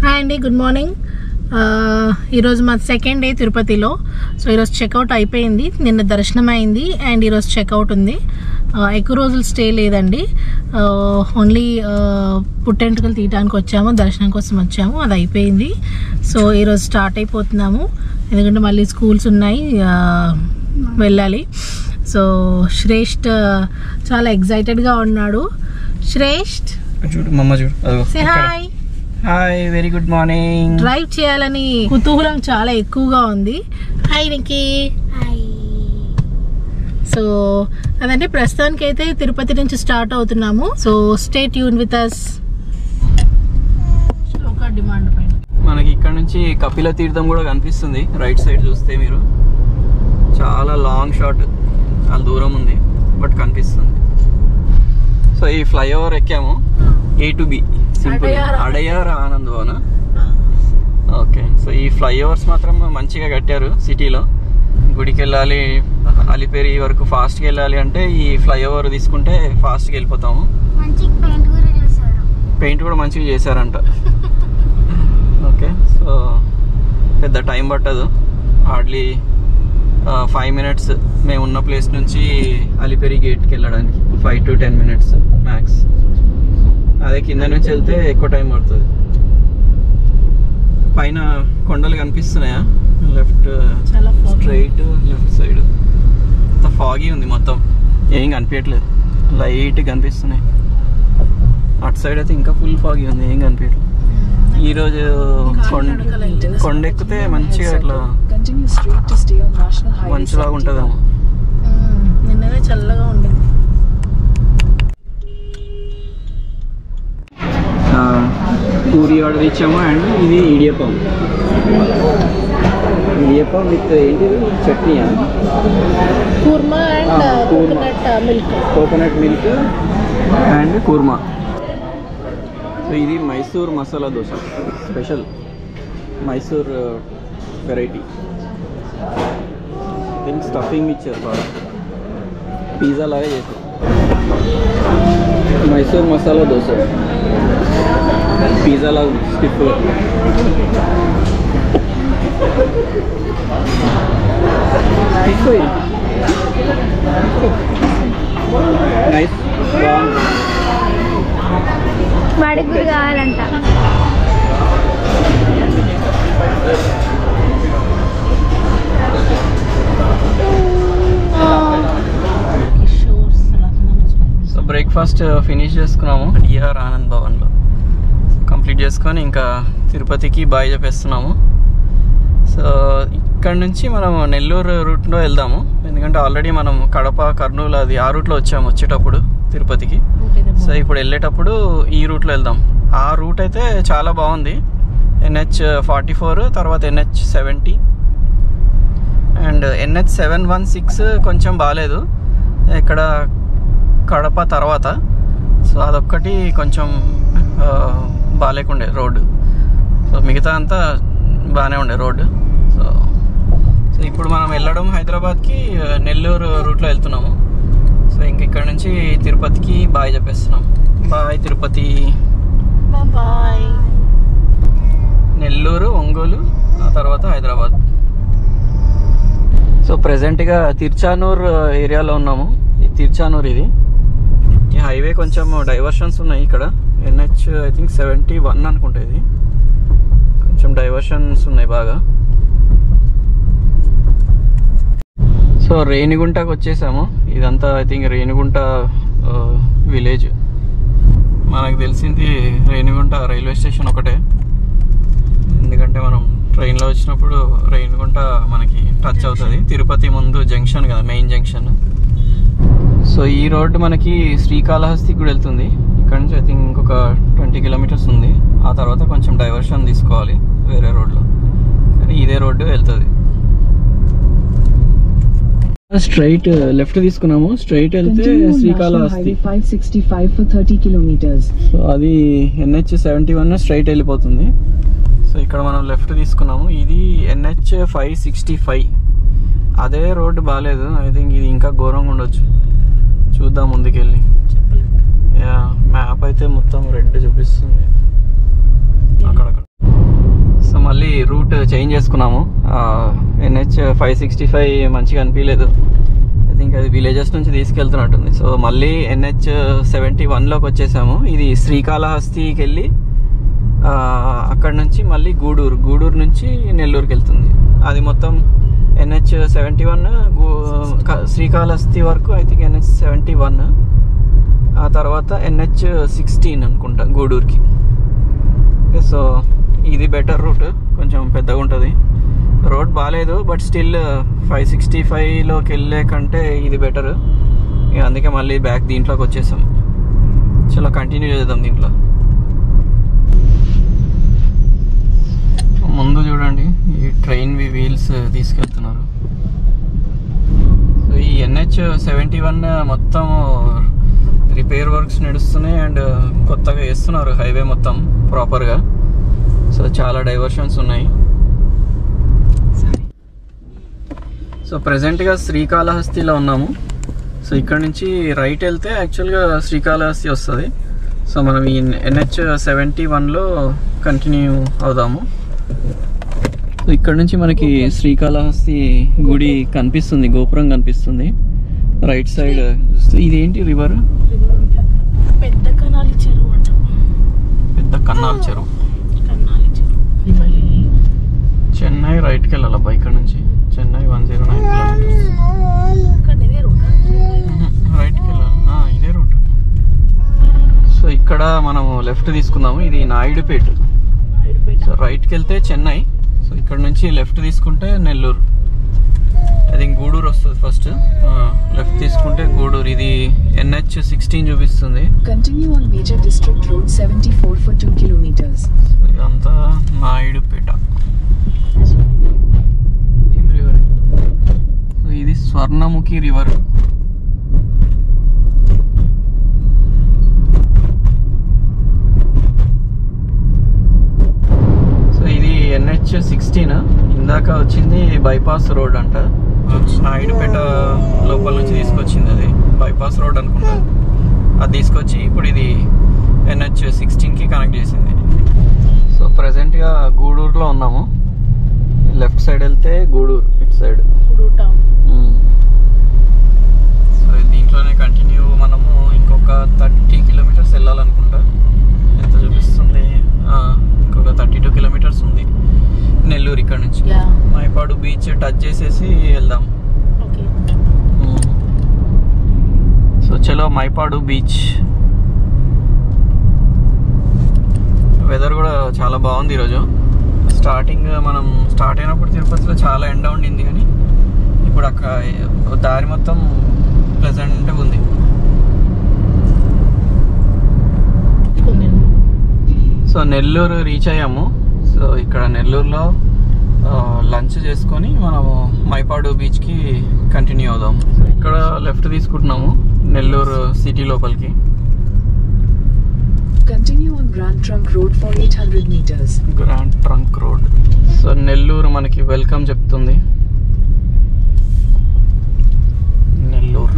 Hi అండి good morning ఆ, ఈరోజు మా సెకండ్ డే తిరుపతిలో సో ఈరోజు చెక్అవుట్ అయిపోయింది నిన్న దర్శనం అయింది అండ్ ఈరోజు చెక్అవుట్ ఉంది ఆ, ఎక్కువ రోజులు స్టే లేదండి ఆ, ఓన్లీ ఆ, పుట్టెంటుకలు తీయడానికి వచ్చాము దర్శనం కోసం వచ్చాము అది అయిపోయింది సో ఈరోజు స్టార్ట్ అయిపోతున్నాము ఎందుకంటే మళ్ళీ స్కూల్స్ ఉన్నాయి ఆ, వెళ్ళాలి సో శ్రేష్ఠ చాలా ఎగ్జైటెడ్గా ఉన్నాడు శ్రేష్ఠ్ చూడు మమ్మ చూడు అదిగో say hi hi very good morning drive చేయాలని కుతూహలం చాలా ఎక్కువగా ఉంది హాయ్ నికి సో అదంటే ప్రస్తుతానికి అయితే తిరుపతి నుంచి స్టార్ట్ అవుతున్నాము so stay tune with us ఒక డిమాండ్ పైన మనకి ఇక్కడ నుంచి కపిల తీర్థం కూడా కనిపిస్తుంది రైట్ సైడ్ చూస్తే మీరు చాలా లాంగ్ షాట్ చాలా దూరం ఉంది బట్ కనిపిస్తుంది సో ఈ ఫ్లైఓవర్ ఎక్కాము A to B simple Adyar. Adyar Anand Bhavan okay so ఈ ఫ్లైఓవర్స్ మాత్రం మంచిగా కట్టారు సిటీలో గుడికి వెళ్ళాలి అలిపేరి వరకు ఫాస్ట్గా వెళ్ళాలి అంటే ఈ ఫ్లైఓవర్ తీసుకుంటే ఫాస్ట్గా వెళ్ళిపోతాము మంచి పెయింట్ కూడా చేశారు పెయింట్ కూడా మంచిగా చేశారంట ఓకే సో పెద్ద టైం పట్టదు హార్డ్లీ ఫైవ్ మినిట్స్ మేము ఉన్న ప్లేస్ నుంచి అలిపెరి గేట్కి వెళ్ళడానికి five to ten minutes max అదే కింద నుంచి వెళ్తే ఎక్కువ టైం పడుతుంది పైన కొండలు కనిపిస్తున్నాయా లెఫ్ట్ చాలా foggy. స్ట్రైట్ లెఫ్ట్ సైడ్ అంత ఫాగీ ఉంది మొత్తం ఏం కనిపించట్లేదు లైట్ కనిపిస్తున్నాయి అటు సైడ్ అయితే ఇంకా ఫుల్ ఫాగీ ఉంది ఏం కనిపించట్లేదు ఈ రోజు కొండ కొండ ఎక్కితే మంచిగా ఇట్లా Continue straight to stay on National Highway మంచులాగా 71. ఉంటుందేమో మ్మ్. నిన్ననే చల్లగా ఉండింది ఆ, పూరి ఆర్డర్ ఇచ్చాము అండ్ ఇది ఇడియప్పం ఇడియప్పం విత్ ఏంటిది చట్నీయా kurma and Ah, kurma. Coconut milk coconut milk and kurma so ఇది మైసూర్ మసాలా దోశ స్పెషల్ మైసూర్ వెరైటీ దీనికి స్టఫింగ్ ఇచ్చారు బాగా పిజ్జా లాగా చేశారు మైసూర్ మసాలా దోశ పిజ్జా లాగా స్టిఫ్ నైస్ బాగుంది వాడికి కూడా కావాలంట సో బ్రేక్ఫాస్ట్ ఫినిష్ చేసుకున్నాము డిఆర్ ఆనంద్ భవన్లో కంప్లీట్ చేసుకొని ఇంకా తిరుపతికి బాయ్ చెప్పేస్తున్నాము సో ఇక్కడ నుంచి మనం నెల్లూరు రూట్లో వెళ్దాము ఎందుకంటే ఆల్రెడీ మనం కడప కర్నూలు అది ఆ రూట్లో వచ్చాము వచ్చేటప్పుడు తిరుపతికి సో ఇప్పుడు వెళ్ళేటప్పుడు ఈ రూట్లో వెళ్దాం ఆ రూట్ అయితే చాలా బాగుంది ఎన్హెచ్ ఫార్టీ ఫోర్ తర్వాత NH seventy and NH seven one six కొంచెం బాగాలేదు ఇక్కడ కడప తర్వాత సో అదొక్కటి కొంచెం ఆ, బాగాలేకుండే రోడ్డు సో మిగతా అంతా బాగానే ఉండే రోడ్డు సో సో ఇప్పుడు మనం వెళ్ళడం హైదరాబాద్కి ఆ, నెల్లూరు రూట్లో వెళ్తున్నాము సో ఇంక ఇక్కడ నుంచి తిరుపతికి బాయ్ చెప్పేస్తున్నాం బాయ్ తిరుపతి బాయ్ నెల్లూరు ఒంగోలు ఆ తర్వాత హైదరాబాద్ సో ప్రెసెంట్గా తిర్చానూర్ ఏరియాలో ఉన్నాము ఈ తిర్చానూర్ ఇది ఈ హైవే కొంచెం డైవర్షన్స్ ఉన్నాయి ఇక్కడ NH I think seventy one అనుకుంటా ఇది కొంచెం డైవర్షన్స్ ఉన్నాయి బాగా సో రేణిగుంటకు వచ్చేసాము ఇదంతా ఐ థింక్ రేణిగుంట విలేజ్ మనకు తెలిసింది రేణిగుంట రైల్వే స్టేషన్ ఒకటే ఎందుకంటే మనం ట్రైన్లో వచ్చినప్పుడు రేణిగుంట మనకి టచ్ అవుతుంది తిరుపతి ముందు జంక్షన్ కదా మెయిన్ జంక్షన్ సో ఈ రోడ్డు మనకి శ్రీకాళహస్తికి కూడా వెళ్తుంది ఇక్కడ నుంచి ఐ థింక్ ఇంకొక ట్వంటీ కిలోమీటర్స్ ఉంది ఆ తర్వాత కొంచెం డైవర్షన్ తీసుకోవాలి వేరే రోడ్లో కానీ ఇదే రోడ్డు వెళ్తుంది స్ట్రైట్ లెఫ్ట్ తీసుకున్నాము స్ట్రైట్ వెళ్తే Continue on National Srikalahasti Highway 565 for 30 kilometers. So అది ఎన్హెచ్ సెవెంటీ వన్ స్ట్రైట్ వెళ్ళిపోతుంది సో ఇక్కడ మనం లెఫ్ట్ తీసుకున్నాము ఇది ఎన్హెచ్ ఫైవ్ సిక్స్టీ ఫైవ్ అదే రోడ్డు బాగాలేదు ఐ థింక్ ఇది ఇంకా ఘోరంగా ఉండొచ్చు చూద్దాం ముందుకెళ్ళి యా మ్యాప్ అయితే మొత్తం రెడ్ చూపిస్తుంది అక్కడక్కడ చేంజ్ చేసుకున్నాము ఎన్హెచ్ ఫైవ్ సిక్స్టీ ఫైవ్ మంచిగా అనిపించలేదు ఐ థింక్ అది విలేజెస్ నుంచి తీసుకెళ్తున్నట్టుంది సో మళ్ళీ ఎన్హెచ్ సెవెంటీ వన్లోకి వచ్చేసాము ఇది శ్రీకాళహస్తికి వెళ్ళి ఆ, అక్కడ నుంచి మళ్ళీ గూడూరు గూడూరు నుంచి నెల్లూరుకి వెళ్తుంది అది మొత్తం ఎన్హెచ్ సెవెంటీ వన్ శ్రీకాళహస్తి వరకు I think NH seventy one ఆ తర్వాత ఎన్హెచ్ సిక్స్టీన్ అనుకుంటా గూడూరుకి సో ఇది బెటర్ రూట్ కొంచెం పెద్దగా ఉంటుంది రోడ్ బాగాలేదు బట్ స్టిల్ ఫైవ్ సిక్స్టీ ఫైవ్లోకి వెళ్ళే కంటే ఇది బెటర్ ఇక అందుకే మళ్ళీ బ్యాక్ దీంట్లోకి వచ్చేసాం చలో కంటిన్యూ చేద్దాం దీంట్లో ముందు చూడండి ఈ ట్రైన్ వీల్స్ తీసుకెళ్తున్నారు సో ఈ ఎన్హెచ్ సెవెంటీ వన్ మొత్తం రిపేర్ వర్క్స్ నడుస్తున్నాయి అండ్ కొత్తగా వేస్తున్నారు హైవే మొత్తం ప్రాపర్గా సో చాలా డైవర్షన్స్ ఉన్నాయి సో ప్రజెంట్గా శ్రీకాళహస్తిలో ఉన్నాము సో ఇక్కడ నుంచి రైట్ వెళ్తే యాక్చువల్గా శ్రీకాళహస్తి వస్తుంది సో మనం ఈ ఎన్హెచ్ సెవెంటీ వన్లో కంటిన్యూ అవుదాము సో ఇక్కడ నుంచి మనకి శ్రీకాళహస్తి గుడి కనిపిస్తుంది గోపురం కనిపిస్తుంది రైట్ సైడ్ చూస్తే ఇదేంటి రివర్ పెద్ద కనాలి చెరువు అంట పెద్ద కన్నాల్ చెరువు కన్నాలి చెరువు చెన్నై రైట్కి వెళ్ళాలి అబ్బా ఇక్కడ నుంచి Chennai one zero nine kilometres కానీ ఇదే route ఆ? రైట్కి వెళ్ళాలి ఆ, ఇదే రూట్ సో ఇక్కడ మనము లెఫ్ట్ తీసుకుందాము ఇది నాయుడుపేట హైదరాబాద్. సో రైట్కి వెళ్తే చెన్నై సో ఇక్కడ నుంచి లెఫ్ట్ తీసుకుంటే నెల్లూరు ఐ థింక్ గూడూరు వస్తుంది ఫస్ట్ లెఫ్ట్ తీసుకుంటే గూడూరు ఇది ఎన్హెచ్ సిక్స్టీన్ చూపిస్తుంది Continue on Major District Road 74 for 2 kilometers. So ఇదంతా నాయుడుపేట ఏం రివర్ సో ఇది స్వర్ణముఖి రివర్ సో ఇది ఎన్హెచ్ సిక్స్టీన్ ఇందాక వచ్చింది బైపాస్ రోడ్ అంట నాయుడుపేట లోపల నుంచి తీసుకొచ్చింది అది బైపాస్ రోడ్ అనుకుంటా అది తీసుకొచ్చి ఇప్పుడు ఇది ఎన్హెచ్ సిక్స్టీన్కి కనెక్ట్ చేసింది సో ప్రజెంట్గా గూడూరులో ఉన్నాము లెఫ్ట్ సైడ్ వెళ్తే గూడూరు ఇటు సైడ్ ఇప్పుడు town. సో దీంట్లోనే కంటిన్యూ మనము ఇంకొక థర్టీ కిలోమీటర్స్ వెళ్ళాలనుకుంటా ఎంత చూపిస్తుంది ఆ, ఇంకొక థర్టీ టూ కిలోమీటర్స్ ఉంది నెల్లూరు ఇక్కడ నుంచి Yeah. మైపాడు బీచ్ టచ్ చేసేసి వెళ్దాం Okay. సో చలో మైపాడు బీచ్ వెదర్ కూడా చాలా బాగుంది ఈరోజు స్టార్టింగ్ మనం స్టార్ట్ అయినప్పుడు తిరుపతిలో చాలా ఎండ ఉండింది కానీ ఇప్పుడు అక్కడ దారి మొత్తం ప్లెజెంట్గా ఉంది ఉంది. సో నెల్లూరు రీచ్ అయ్యాము సో ఇక్కడ నెల్లూరులో లంచ్ చేసుకొని మనము మైపాడు బీచ్కి కంటిన్యూ అవుదాం ఇక్కడ లెఫ్ట్ తీసుకుంటున్నాము నెల్లూరు సిటీ లోపలికి Continue on Grand Trunk Road for 800 meters. Grand trunk road so Nellore మనకి వెల్కమ్ చెప్తుంది నెల్లూరు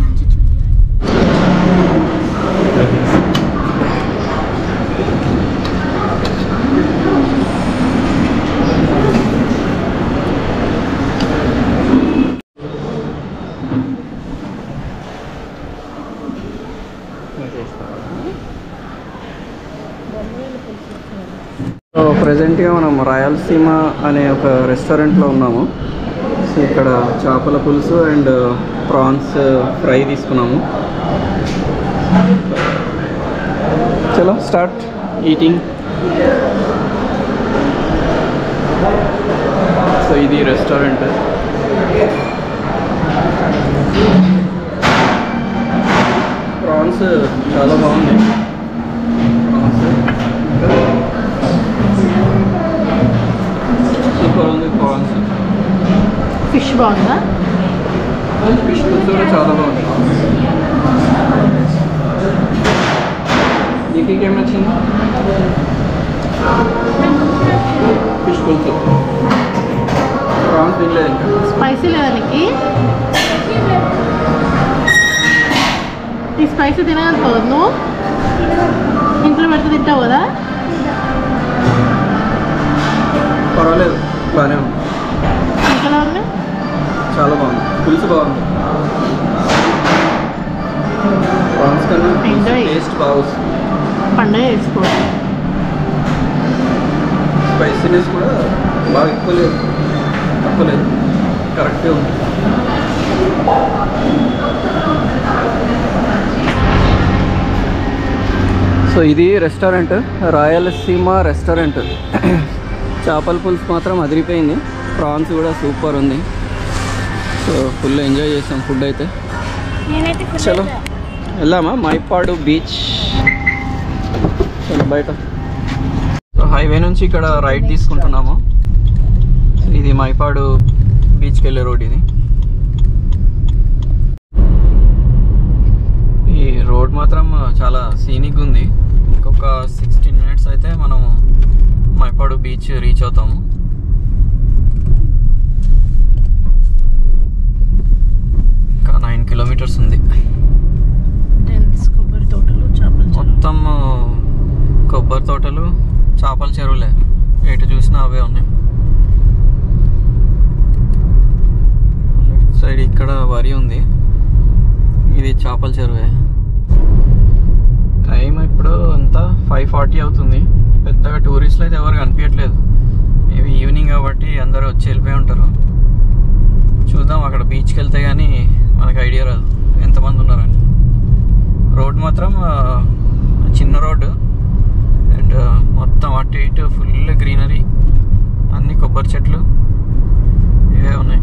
సో ప్రజెంట్గా మనం రాయలసీమ అనే ఒక రెస్టారెంట్లో ఉన్నాము సో ఇక్కడ చేపల పులుసు అండ్ ప్రాన్స్ ఫ్రై తీసుకున్నాము చలో స్టార్ట్ ఈటింగ్ సో ఇది రెస్టారెంట్ ప్రాన్స్ చాలా బాగుంది ప్రాన్స్ సూపర్ ఉంది ప్రాన్స్ ఫిష్ బాగుందా ఫిష్ పులుసు కూడా చాలా బాగుంది నీకు ఇంకేం నచ్చింది ఫిష్ పులుసు ప్రాన్స్ తినలేదు ఇంకా స్పైసీ లేదా నీకు ఈ స్పైసీ తినగలుగుతావు నువ్వు ఇంట్లో పెడితే తింటావు కదా పర్వాలేదు బాగానే ఉంది ఎలా ఉంది చాలా బాగుంది పులుసు బాగుంది ప్రాన్స్ కన్నా Enjoy. టేస్ట్ బాగా వస్తుంది పండుగ వేసుకోవాలి స్పైసీనెస్ కూడా బాగా ఎక్కువ లేదు తక్కువ లేదు కరెక్ట్గా ఉంది సో ఇది రెస్టారెంట్ రాయలసీమ రెస్టారెంట్ చేపల పులుసు మాత్రం అదిరిపోయింది ప్రాన్స్ కూడా సూపర్ ఉంది సో ఫుల్ ఎంజాయ్ చేసాం ఫుడ్ అయితే నేనైతే full చలో అయిపోయా. వెళ్దామా మైపాడు బీచ్ చలో బయట సో హైవే నుంచి ఇక్కడ రైట్ తీసుకుంటున్నాము సో ఇది మైపాడు బీచ్కి వెళ్ళే రోడ్ ఇది ఈ రోడ్ మాత్రం చాలా సీనిక్ ఉంది ఇంకొక సిక్స్టీన్ మినిట్స్ అయితే మనం మైపాడు బీచ్ రీచ్ అవుతాము ఇంకా నైన్ కిలోమీటర్స్ ఉంది డెన్స్ కొబ్బరి తోటలు చేపల చెరువు మొత్తం కొబ్బరి తోటలు చేపల చెరువులే ఎటు చూసినా అవే ఉన్నాయి లెఫ్ట్ సైడ్ ఇక్కడ వరి ఉంది ఇది చేపల చెరువే టైం ఇప్పుడు అంతా ఫైవ్ ఫార్టీ అవుతుంది పెద్దగా టూరిస్టులు అయితే ఎవరు కనిపించట్లేదు మేబీ ఈవినింగ్ కాబట్టి అందరూ వచ్చి వెళ్ళిపోయి ఉంటారు చూద్దాం అక్కడ బీచ్కి వెళ్తే కానీ మనకు ఐడియా రాదు ఎంతమంది ఉన్నారని రోడ్ మాత్రం ఆ, చిన్న రోడ్డు అండ్ మొత్తం అటు ఇటు ఫుల్ గ్రీనరీ అన్ని కొబ్బరి చెట్లు ఇవే ఉన్నాయి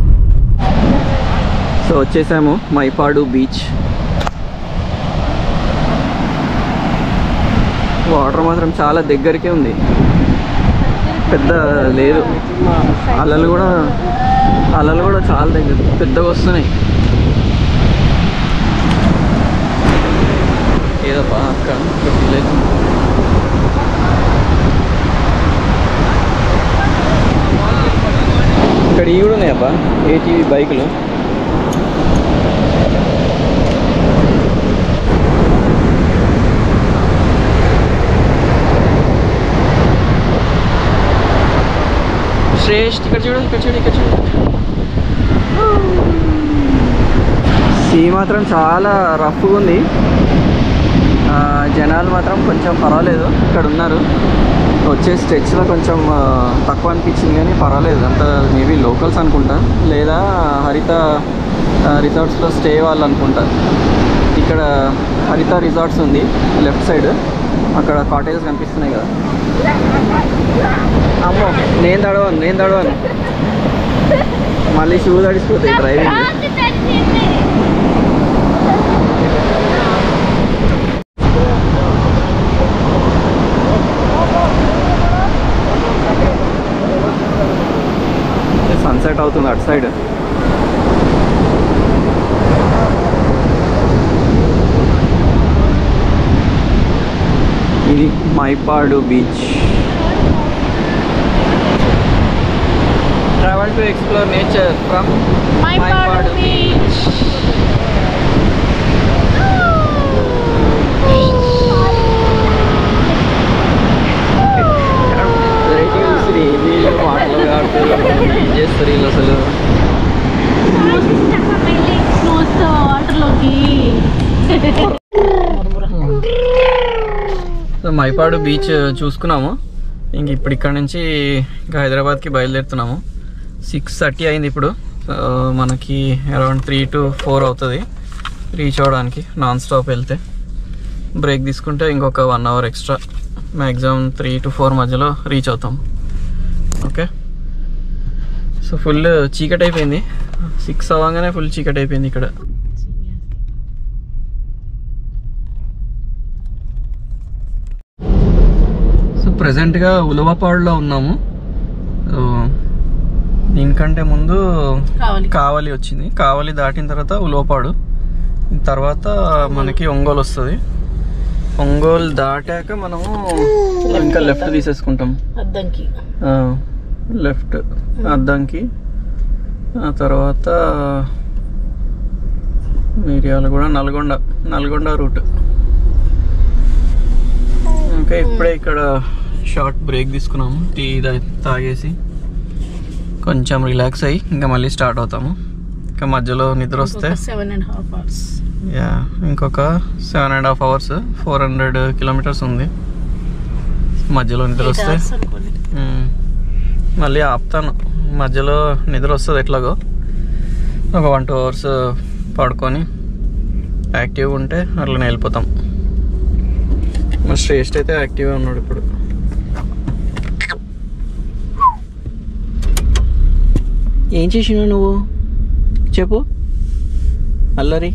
సో వచ్చేసాము మైపాడు బీచ్ వాటర్ మాత్రం చాలా దగ్గరికే ఉంది పెద్ద లేదు అలలు కూడా అలలు కూడా చాలా దగ్గర పెద్దగా వస్తున్నాయి ఏదో బా అక్క ఇక్కడ feel అవుతుంది. ఇక్కడ ఇవి కూడా ఉన్నాయబ్బా ఏటీవీ బైకులు శ్రేష్ఠ ఇక్కడ చూడు ఇక్కడ చూడు ఇక్కడ చూడు సీ మాత్రం చాలా రఫ్గా ఉంది ఆ, జనాలు మాత్రం కొంచెం పర్వాలేదు ఇక్కడ ఉన్నారు వచ్చే స్ట్రెచ్లో కొంచెం ఆ, తక్కువ అనిపించింది కానీ పర్వాలేదు అంత మేబీ లోకల్స్ అనుకుంటా లేదా హరిత రిసార్ట్స్లో స్టే వాళ్ళు అనుకుంటా ఇక్కడ హరిత రిసార్ట్స్ ఉంది లెఫ్ట్ సైడ్ అక్కడ కాటేజెస్ కనిపిస్తున్నాయి కదా అమ్మో నేను తడవను నేను తడవను మళ్ళీ షూ తడిసిపోతాయి డ్రైవింగ్ రాత్రి తడిసింది. సన్సెట్ అవుతుంది అటు సైడ్ ఇది Mypadu beach travel to explore nature from Mypadu beach ఏం చేస్తారు వీళ్ళు అసలు చూస్తా వాటర్లోకి సో మైపాడు బీచ్ చూసుకున్నాము ఇంక ఇప్పుడు ఇక్కడ నుంచి ఇంకా హైదరాబాద్కి బయలుదేరుతున్నాము సిక్స్ థర్టీ అయింది ఇప్పుడు సో మనకి అరౌండ్ త్రీ టు ఫోర్ అవుతుంది రీచ్ అవ్వడానికి నాన్ స్టాప్ వెళ్తే బ్రేక్ తీసుకుంటే ఇంకొక one hour extra maximum three to four మధ్యలో రీచ్ అవుతాం ఓకే సో ఫుల్ చీకటి అయిపోయింది సిక్స్ అవ్వగానే ఫుల్ చీకటి అయిపోయింది ఇక్కడ సో ప్రజెంట్గా ఉలవపాడులో ఉన్నాము సో దీనికంటే ముందు కావాలి కావలి వచ్చింది కావలి దాటిన తర్వాత ఉలవపాడు తర్వాత మనకి ఒంగోలు వస్తుంది ఒంగోలు దాటాక మనము ఇంకా లెఫ్ట్ తీసేసుకుంటాం అద్దంకి లెఫ్ట్ అద్దంకి ఆ తర్వాత మిరియాల కూడా నల్గొండ నల్గొండ రూట్ ఇంకా ఇప్పుడే ఇక్కడ షార్ట్ బ్రేక్ తీసుకున్నాము టీ తా- తాగేసి కొంచెం రిలాక్స్ అయ్యి ఇంకా మళ్ళీ స్టార్ట్ అవుతాము ఇంకా మధ్యలో నిద్ర వస్తే సెవెన్ అండ్ హాఫ్ అవర్స్ యా ఇంకొక seven and half hours four hundred kilometres ఉంది మధ్యలో నిద్ర వస్తే అనుకోండి మ్మ్. మళ్ళీ ఆపుతాను మధ్యలో నిద్ర వస్తుంది ఎట్లాగో ఒక వన్ టూ అవర్స్ పడుకొని యాక్టివ్గా ఉంటే అట్లనే వెళ్ళిపోతాం మా శ్రేష్ఠ అయితే యాక్టివ్గా ఉన్నాడు ఇప్పుడు ఏం చేసినావు నువ్వు చెప్పు అల్లరి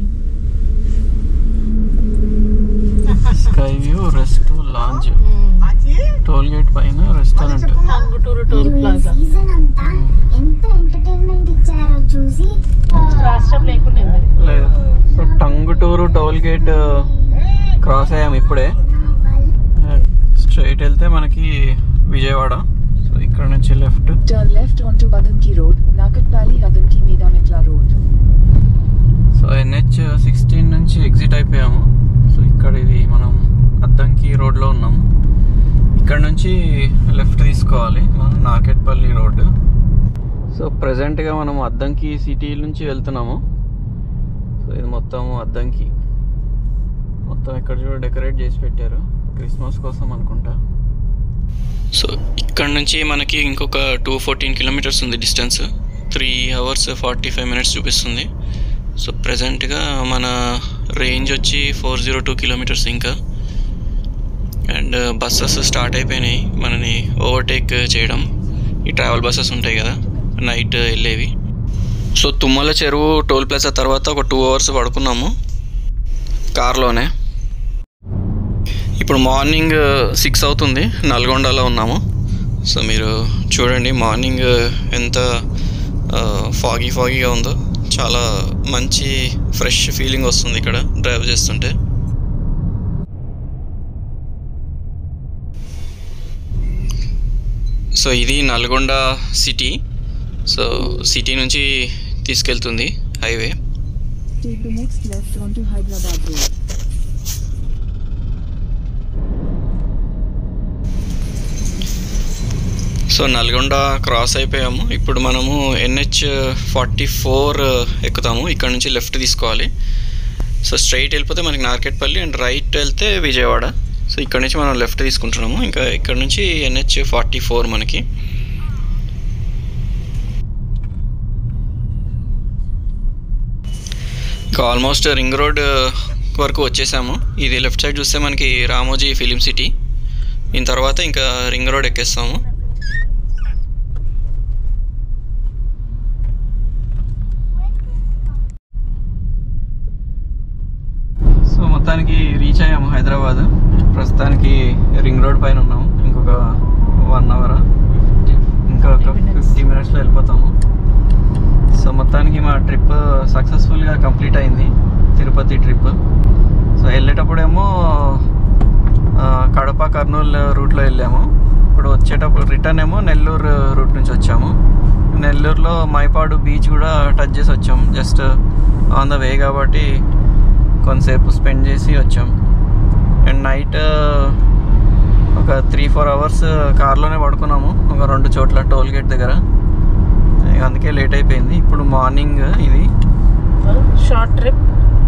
sky view rest lounge toll gate పైన restaurant Tanguturu toll plaza season అంతా ఎంత ఎంటర్టైన్మెంట్ ఇచ్చారో చూసి రాష్ట్రం లేకుండా లేదు so Tanguturu toll gate cross అయ్యాం ఇప్పుడే స్ట్రైట్ వెళ్తే మనకి విజయవాడ సో ఇక్కడ నుంచి left Turn left onto Adanki Road, Nakatpally Adanki Medamitla Road. So NH sixteen నుంచి ఎగ్జిట్ అయిపోయాము సో ఇక్కడ ఇది మనం అద్దంకి రోడ్లో ఉన్నాము ఇక్కడ నుంచి లెఫ్ట్ తీసుకోవాలి మనం నాకెట్పల్లి రోడ్ సో ప్రజెంట్గా మనం అద్దంకి సిటీ నుంచి వెళ్తున్నాము సో ఇది మొత్తం అద్దంకి మొత్తం ఇక్కడ చూడ డెకరేట్ చేసి పెట్టారు క్రిస్మస్ కోసం అనుకుంటా సో ఇక్కడ నుంచి మనకి ఇంకొక టూ ఫోర్టీన్ కిలోమీటర్స్ ఉంది distance three hours forty five minutes చూపిస్తుంది సో ప్రజెంట్గా మన రేంజ్ వచ్చి ఫోర్ జీరో టూ కిలోమీటర్స్ ఇంకా అండ్ బస్సెస్ స్టార్ట్ అయిపోయినాయి మనని ఓవర్టేక్ చేయడం ఈ ట్రావెల్ బస్సెస్ ఉంటాయి కదా నైట్ వెళ్ళేవి సో తుమ్మల చెరువు టోల్ ప్లాజా తర్వాత ఒక టూ అవర్స్ పడుకున్నాము కార్లోనే ఇప్పుడు మార్నింగ్ సిక్స్ అవుతుంది నల్గొండలో ఉన్నాము సో మీరు చూడండి మార్నింగ్ ఎంత ఫాగీ ఫాగీగా ఉందో చాలా మంచి ఫ్రెష్ ఫీలింగ్ వస్తుంది ఇక్కడ డ్రైవ్ చేస్తుంటే సో ఇది నల్గొండ సిటీ సో సిటీ నుంచి తీసుకెళ్తుంది highway Take the next left onto Hyderabad Road. So Nalgonda cross అయిపోయాము ఇప్పుడు మనము ఎన్హెచ్ ఫార్టీ ఫోర్ ఎక్కుతాము ఇక్కడ నుంచి లెఫ్ట్ తీసుకోవాలి సో స్ట్రైట్ వెళ్ళిపోతే మనకి నార్కెట్పల్లి అండ్ రైట్ వెళ్తే విజయవాడ సో ఇక్కడ నుంచి మనం లెఫ్ట్ తీసుకుంటున్నాము ఇంకా ఇక్కడ నుంచి ఎన్హెచ్ ఫార్టీ ఫోర్ మనకి ఇంకా ఆల్మోస్ట్ రింగ్ రోడ్ వరకు వచ్చేసాము ఇది లెఫ్ట్ సైడ్ చూస్తే మనకి రామోజీ ఫిలిం సిటీ దీని తర్వాత ఇంకా రింగ్ రోడ్ ఎక్కేస్తాము సో మొత్తానికి రీచ్ అయ్యాము హైదరాబాద్ ప్రస్తుతానికి రింగ్ రోడ్ పైన ఉన్నాము ఇంకొక వన్ అవర్ ఇంకా ఒక ఫిఫ్టీ మినిట్స్లో వెళ్ళిపోతాము సో మొత్తానికి మా ట్రిప్ సక్సెస్ఫుల్గా కంప్లీట్ అయింది తిరుపతి ట్రిప్ సో వెళ్ళేటప్పుడేమో ఆ, కడప కర్నూలు రూట్లో వెళ్ళాము ఇప్పుడు వచ్చేటప్పుడు రిటర్న్ ఏమో నెల్లూరు రూట్ నుంచి వచ్చాము నెల్లూరులో మైపాడు బీచ్ కూడా టచ్ చేసి వచ్చాం జస్ట్ ఆన్ ద వే కాబట్టి కొంతసేపు స్పెండ్ చేసి వచ్చాం అండ్ నైట్ ఒక త్రీ ఫోర్ అవర్స్ కార్లోనే పడుకున్నాము ఒక రెండు చోట్ల టోల్ గేట్ దగ్గర ఇక అందుకే లేట్ అయిపోయింది ఇప్పుడు మార్నింగ్ ఇది short trip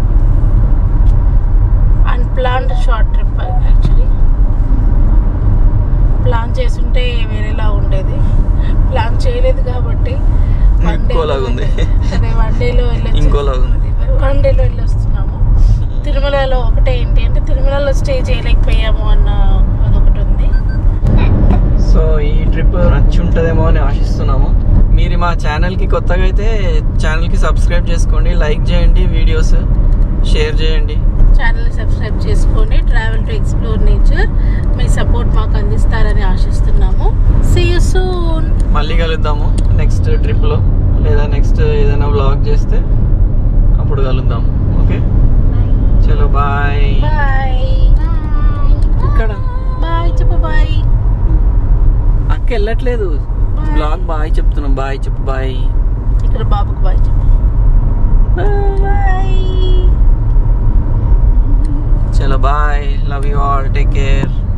unplanned short trip actually plan చేసుంటే వేరేలా ఉండేది ప్లాన్ చేయలేదు కాబట్టి one day- ఇంకోలాగా ఉంది. అదే వన్ డేలో వెళ్ళి ఇంకోలాగా ఉంది. వన్ డేలో వెళ్ళి వస్తున్నాము తిరుమలలో ఒకటే ఏంటి అంటే తిరుమలలో స్టే చేయలేకపోయాము అన్న అదొకటి ఉంది సో ఈ ట్రిప్ నచ్చి ఉంటుందేమో అని ఆశిస్తున్నాము మీరు మా ఛానల్కి కొత్తగా అయితే ఛానల్కి సబ్స్క్రైబ్ చేసుకోండి లైక్ చేయండి వీడియోస్ షేర్ చేయండి ఛానల్ సబ్స్క్రైబ్ చేసుకొని ట్రావెల్ టు ఎక్స్ప్లోర్ నేచర్ మీ సపోర్ట్ మాకు అందిస్తారని ఆశిస్తున్నాము సీ యూ సూన్ మళ్ళీ కలుద్దాము నెక్స్ట్ ట్రిప్లో లేదా నెక్స్ట్ ఏదైనా వ్లాగ్ చేస్తే అప్పుడు కలుద్దాం ఓకే చలో బాయ్ బాయ్ ఇక్కడ బాయ్ చెప్పు బాయ్ అక్క వెళ్ళట్లేదు బ్లాగ్ బాయ్ చెప్తున్నాం బాయ్ చెప్పు బాయ్ ఇక్కడ బాబుకు బాయ్ చెప్పు బాయ్ చలో bye love you all take care